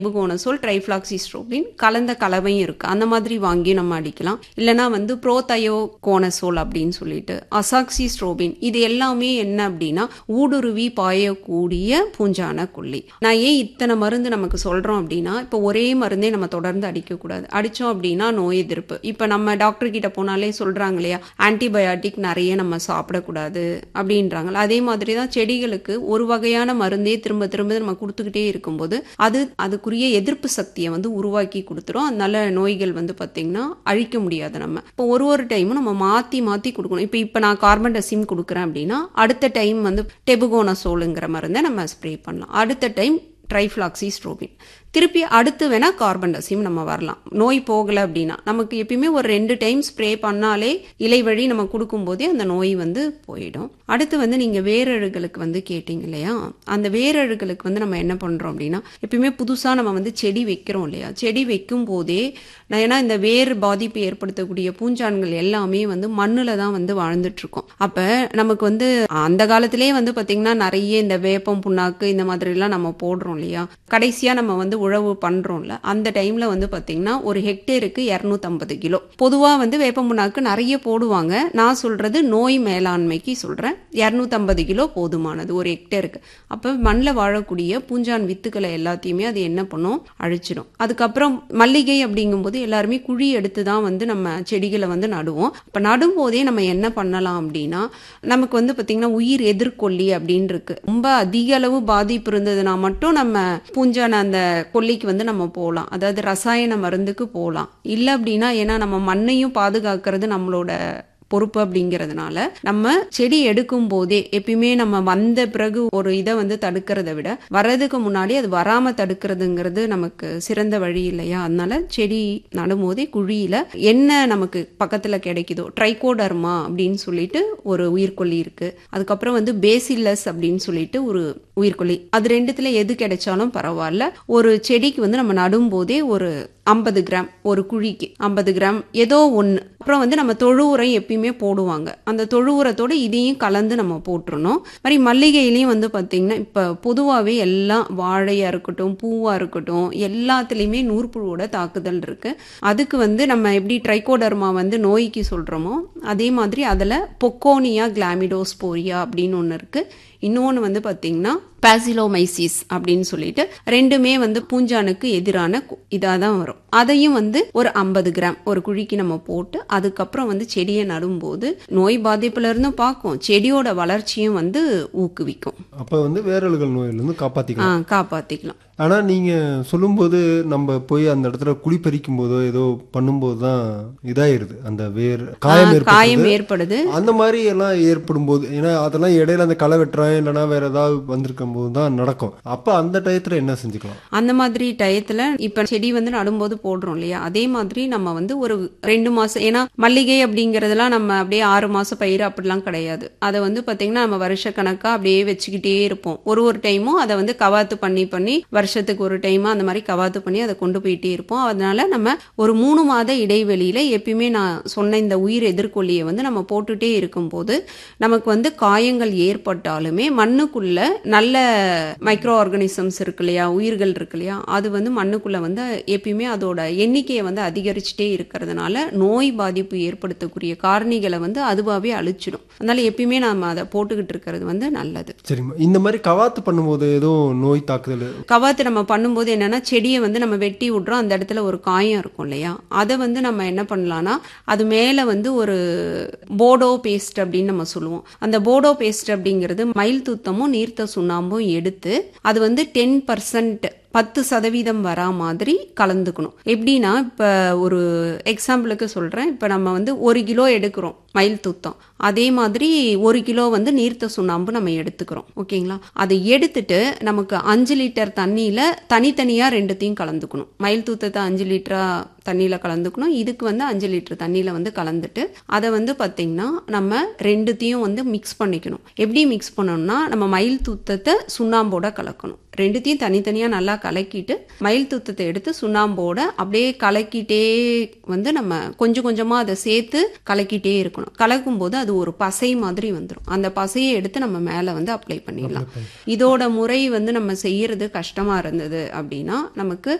புகோனசோல் trifloxystrobin கலந்த கலவையும் இருக்கு அந்த மாதிரி வாங்கி நம்ம அடிக்கலாம் இல்லனா வந்து ப்ரோதயோ கோனசோல் அப்படின்னு சொல்லிட்டு அசாக்சிஸ்ட்ரோபின் இது எல்லாமே என்ன அப்படின்னா ஊடுருவி பாயக்கூடிய பூஞ்சான கொல்லி நான் ஏன் இத்தனை மருந்து நமக்கு சொல்றோம் அப்படின்னா இப்போ ஒரே மருந்தே நம்ம தொடர்ந்து அடிக்கக்கூடாது அடிச்சோம் அப்படின்னா நோய் எதிர்ப்பு இப்போ நம்ம டாக்டர் கிட்ட போனாலே சொல்றாங்க இல்லையா ஆன்டிபயாட்டிக் நிறைய நம்ம சாப்பிடக்கூடாது அப்படின்றாங்கல்ல அதே மாதிரி தான் செடிகளுக்கு ஒரு வகையான மருந்தே திரும்ப திரும்ப நம்ம கொடுத்துக்கிட்டே இருக்கும்போது அது அதுக்குரிய எதிர்ப்பு சக்தியை வந்து உருவாக்கி கொடுத்துரும் அதனால நோய்கள் வந்து பார்த்தீங்கன்னா அழிக்க முடியாது நம்ம இப்போ ஒரு ஒரு டைமும் நம்ம மாற்றி மாற்றி கொடுக்கணும் இப்போ இப்போ நான் கார்பன் டெசிம் கொடுக்குறேன் அப்படின்னா அடுத்த டைம் வந்து டெபுகோனசோலுங்கிற மருந்தை நம்ம ஸ்ப்ரே பண்ணலாம் அடுத்த டைம் ட்ரைஃப்ளாக்சிஸ்ட்ரோபின் திருப்பி அடுத்து வேணா கார்பன் டசிம் நம்ம வரலாம் நோய் போகலை அப்படின்னா நமக்கு எப்பயுமே ஒரு ரெண்டு டைம் ஸ்ப்ரே பண்ணாலே இலை வழி நம்ம கொடுக்கும்போதே அந்த நோய் வந்து போயிடும் அடுத்து வந்து நீங்க வேரழுகளுக்கு வந்து கேட்டீங்க இல்லையா அந்த வேரழுகளுக்கு வந்து நம்ம என்ன பண்றோம் அப்படின்னா எப்பயுமே புதுசா நம்ம வந்து செடி வைக்கிறோம் இல்லையா செடி வைக்கும் போதே நான் ஏன்னா இந்த வேர் பாதிப்பு ஏற்படுத்தக்கூடிய பூஞ்சான்கள் எல்லாமே வந்து மண்ணுல தான் வந்து வாழ்ந்துட்டு இருக்கோம் அப்ப நமக்கு வந்து அந்த காலத்திலே வந்து பாத்தீங்கன்னா நிறைய இந்த வேப்பம் புண்ணாக்கு இந்த மாதிரி எல்லாம் நம்ம போடுறோம் இல்லையா கடைசியா நம்ம வந்து உழவு பண்றோம்ல அந்த டைம்ல வந்து பாத்தீங்கன்னா ஒரு ஹெக்டேருக்கு இரநூத்தம்பது கிலோ பொதுவா வந்து வேப்பம் புண்ணாக்கு நிறைய போடுவாங்க நான் சொல்றது நோய் மேலாண்மைக்கு சொல்றேன் இரநூத்தம்பது கிலோ போதுமானது ஒரு ஹெக்டேருக்கு அப்ப மண்ணில் வாழக்கூடிய பூஞ்சான் வித்துக்களை எல்லாத்தையுமே அது என்ன பண்ணும் அழிச்சிடும் அதுக்கப்புறம் மல்லிகை அப்படிங்கும்போது எல்லாருமே குழி எடுத்து தான் வந்து நம்ம செடிகளை வந்து நடுவோம் அப்ப நடும்போதே நம்ம என்ன பண்ணலாம் அப்படின்னா நமக்கு வந்து பாத்தீங்கன்னா உயிர் எதிர்கொல்லி அப்படின்னு இருக்கு ரொம்ப அதிக அளவு பாதிப்பு இருந்ததுன்னா மட்டும் நம்ம பூஞ்சான அந்த கொல்லிக்கு வந்து நம்ம போகலாம் அதாவது ரசாயன மருந்துக்கு போகலாம் இல்லை அப்படின்னா ஏன்னா நம்ம மண்ணையும் பாதுகாக்கிறது நம்மளோட பொறுப்பு அப்படிங்கிறதுனால நம்ம செடி எடுக்கும் போதே எப்பயுமே நம்ம வந்த பிறகு ஒரு இதை வந்து தடுக்கிறத விட வர்றதுக்கு முன்னாடி அது வராம தடுக்கிறதுங்கிறது நமக்கு சிறந்த வழி இல்லையா அதனால செடி நடும்போதே குழியில என்ன நமக்கு பக்கத்துல கிடைக்குதோ ட்ரைகோடர்மா அப்படின்னு சொல்லிட்டு ஒரு உயிர்கொல்லி இருக்கு அதுக்கப்புறம் வந்து பேசில்லஸ் அப்படின்னு சொல்லிட்டு ஒரு உயிர்கொல்லி அது ரெண்டுத்துல எது கிடைச்சாலும் பரவாயில்ல ஒரு செடிக்கு வந்து நம்ம நடும்போதே ஒரு ஐம்பது கிராம் ஒரு குழிக்கு ஐம்பது கிராம் ஏதோ ஒன்று அப்புறம் வந்து நம்ம தொழு உரம் எப்பயுமே போடுவாங்க அந்த தொழு உரத்தோட இதையும் கலந்து நம்ம போட்டுருணும் மாதிரி மல்லிகையிலையும் வந்து பார்த்தீங்கன்னா இப்போ பொதுவாகவே எல்லாம் வாழையாக இருக்கட்டும் பூவாக இருக்கட்டும் எல்லாத்துலேயுமே நூற்புழுவோட தாக்குதல் இருக்கு அதுக்கு வந்து நம்ம எப்படி ட்ரைகோடர்மா வந்து நோய்க்கு சொல்கிறோமோ அதே மாதிரி அதில் பொக்கோனியா கிளாமிடோஸ்போரியா அப்படின்னு ஒன்று இருக்குது இன்னொன்று வந்து பார்த்தீங்கன்னா பாசிலோமைசிஸ் அப்படின்னு சொல்லிட்டு ரெண்டுமே வந்து பூஞ்சானுக்கு எதிரான இதாக தான் வரும் அதையும் வந்து ஒரு ஐம்பது கிராம் ஒரு குழிக்கு நம்ம போட்டு அதுக்கப்புறம் வந்து செடியை நடும்போது நோய் பாதிப்புல இருந்தும் பார்க்கும் செடியோட வளர்ச்சியும் வந்து ஊக்குவிக்கும் அப்ப வந்து வேரல்கள் நோயிலிருந்து ஆ காப்பாத்திக்கலாம் காப்பாத்திக்கலாம் ஆனா நீங்க சொல்லும்போது நம்ம போய் அந்த இடத்துல குழி பறிக்கும் போதோ ஏதோ பண்ணும்போது தான் இதாயிருது அந்த வேர் காயம் ஆ, காயம் ஏற்படுது ஏற்படுது அந்த மாதிரி எல்லாம் ஏற்படும் போது ஏன்னா அதெல்லாம் இடையில அந்த களை வெட்டுறேன் இல்லைன்னா வேற ஏதாவது வந்திருக்கும் போது தான் நடக்கும் அப்ப அந்த டயத்துல என்ன செஞ்சுக்கலாம் அந்த மாதிரி டயத்துல இப்ப செடி வந்து நடும்போது போடுறோம் இல்லையா அதே மாதிரி நம்ம வந்து ஒரு ரெண்டு மாசம் ஏன்னா மல்லிகை அப்படிங்கறதெல்லாம் நம்ம அப்படியே ஆறு மாசம் பயிர் அப்படிலாம் கிடையாது அதை வந்து பாத்தீங்கன்னா நம்ம வருஷ கணக்கா அப்படியே வச்சுக்கிட்டே இருப்போம் ஒரு ஒரு டைமும் அதை வந்து கவாத்து பண்ணி பண்ணி வருஷத்துக்கு ஒரு டைம் அந்த மாதிரி கவாத்து பண்ணி அதை கொண்டு போயிட்டே இருப்போம் அதனால நம்ம ஒரு மூணு மாத இடைவெளியில எப்பயுமே நான் சொன்ன இந்த உயிர் எதிர்கொல்லியை வந்து நம்ம போட்டுட்டே இருக்கும்போது நமக்கு வந்து காயங்கள் ஏற்பட்டாலுமே மண்ணுக்குள்ள நல்ல மைக்ரோ ஆர்கானிசம்ஸ் இருக்கு இல்லையா உயிர்கள் இருக்கு இல்லையா அது வந்து மண்ணுக்குள்ள வந்து எப்பயுமே அதோட எண்ணிக்கையை வந்து அதிகரிச்சுட்டே இருக்கிறதுனால நோய் பாதிப்பு ஏற்படுத்தக்கூடிய காரணிகளை வந்து அதுவாகவே அழிச்சிடும் அதனால எப்பயுமே நாம அதை போட்டுக்கிட்டு இருக்கிறது வந்து நல்லது சரிம்மா இந்த மாதிரி கவாத்து பண்ணும்போது எதுவும் நோய் தாக்குதல் கவாத்து நம்ம பண்ணும்போது என்னன்னா செடியை வந்து நம்ம வெட்டி விட்றோம் அந்த இடத்துல ஒரு காயம் இருக்கும் இல்லையா அதை வந்து நம்ம என்ன பண்ணலாம்னா அது மேலே வந்து ஒரு போடோ பேஸ்ட் அப்படின்னு நம்ம சொல்லுவோம் அந்த போடோ பேஸ்ட் அப்படிங்கிறது மயில் துத்தமும் நீர்த்த சுண்ணாம்பும் எடுத்து அது வந்து டென் பர்சன்ட் பத்து சதவீதம் வரா மாதிரி கலந்துக்கணும் எப்படின்னா இப்போ ஒரு எக்ஸாம்பிளுக்கு சொல்கிறேன் இப்போ நம்ம வந்து ஒரு கிலோ எடுக்கிறோம் மயில் துத்தம் அதே மாதிரி ஒரு கிலோ வந்து நீர்த்த சுண்ணாம்பு நம்ம எடுத்துக்கிறோம் ஓகேங்களா அதை எடுத்துட்டு நமக்கு அஞ்சு லிட்டர் தண்ணியில் தனித்தனியாக ரெண்டுத்தையும் கலந்துக்கணும் மயில் தூத்தத்தை அஞ்சு லிட்டரா தண்ணியில் கலந்துக்கணும் இதுக்கு வந்து அஞ்சு லிட்டர் தண்ணியில் வந்து கலந்துட்டு அதை வந்து பார்த்திங்கன்னா நம்ம ரெண்டுத்தையும் வந்து மிக்ஸ் பண்ணிக்கணும் எப்படி மிக்ஸ் பண்ணணும்னா நம்ம மயில் தூத்தத்தை சுண்ணாம்போட கலக்கணும் ரெண்டுத்தையும் தனித்தனியாக நல்லா கலக்கிட்டு மயில் துத்தத்தை எடுத்து சுண்ணாம்போட அப்படியே கலக்கிட்டே வந்து நம்ம கொஞ்சம் கொஞ்சமாக அதை சேர்த்து கலக்கிட்டே இருக்கணும் கலக்கணும் கலக்கும் போது அது ஒரு பசை மாதிரி வந்துடும் அந்த பசையை எடுத்து நம்ம மேலே வந்து அப்ளை பண்ணிடலாம் இதோட முறை வந்து நம்ம செய்யறது கஷ்டமா இருந்தது அப்படின்னா நமக்கு